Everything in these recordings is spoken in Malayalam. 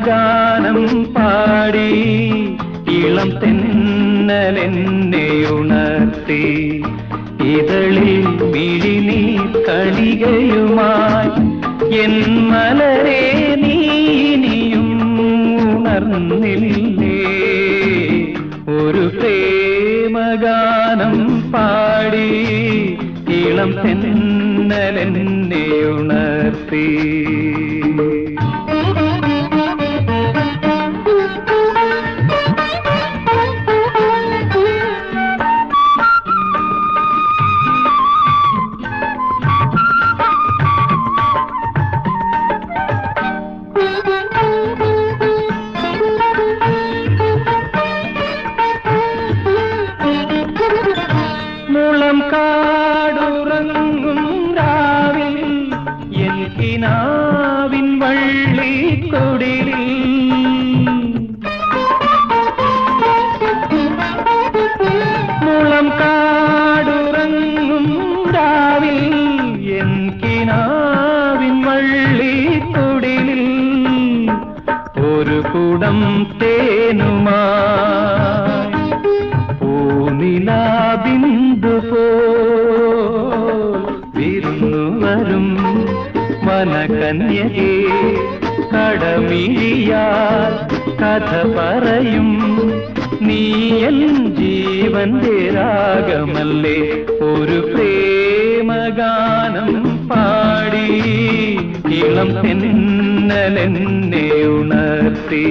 പ്രേമഗാനം പാടി ഇളം തെന്നലെന്നെ ഉണർത്തി ഇതളിൽ മിഴിനീ കളികയുമായി എൻ മലരെ നീനിയും ഉണർന്നില്ലേ ഒരു പ്രേമഗാനം പാടി ഇളം തെന്നലെന്നെ ഉണർത്തി മുളം കാടുറങ്ങും രാവിൽ എൻ കിനാവിൻ വള്ളിക്കൊടിലിൽ മുളം കാടുറങ്ങും രാവിൽ എൻ കിനാവിൻ വള്ളിക്കൊടിലിൽ ഒരു കുടം തേനുമായി പൂനിലാബിന്ദു പോൽ വിരുന്നു വരും വനകന്യകേ കടമിഴിയാൽ കഥ പറയും നീ എൻ ജീവന്റെ രാഗമല്ലേ ഒരു പ്രേമഗാനം പാടി ഇളം തെന്നലെന്നെ ഉണർത്തി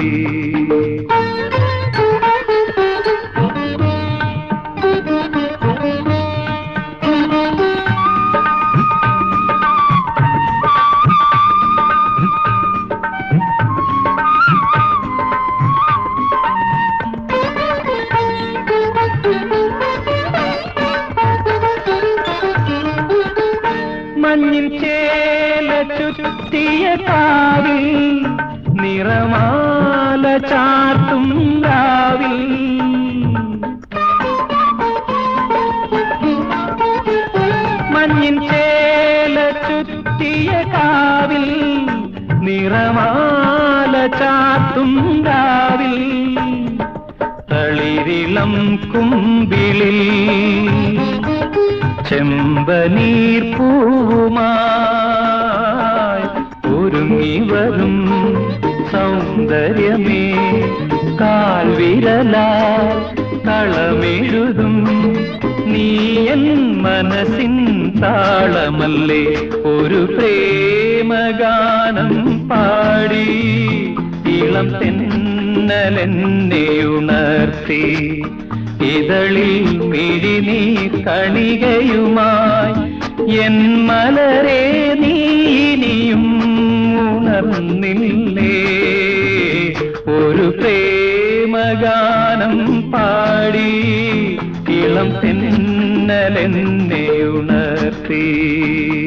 മഞ്ഞിൻ ചേല ചുറ്റിയ കാവിൽ നിറമാല ചാർത്തും രാവിൽ മഞ്ഞിൻ ചേല ചുറ്റിയ കാവിൽ നിറമാല ചാർത്തും രാവിൽ തളിരിളം കുമ്പിളിൽ ചെമ്പനീർ പൂവുമായി ഒരുങ്ങി വരും സൗന്ദര്യമേ കാൽവിരല കളമെഴുതും നീ എൻ മനസ്സിൻ താളമല്ലേ ഒരു പ്രേമഗാനം പാടി ഇളം തെന്നലെന്നെ ഉണർത്തി ഇതളിൽ മിഴിനീ കണികയുമായി എൻ മലരെ നീനിയും ഉണർന്നില്ലേ ഒരു പ്രേമഗാനം പാടി ഇളം തെന്നലെന്നെ ഉണർത്തി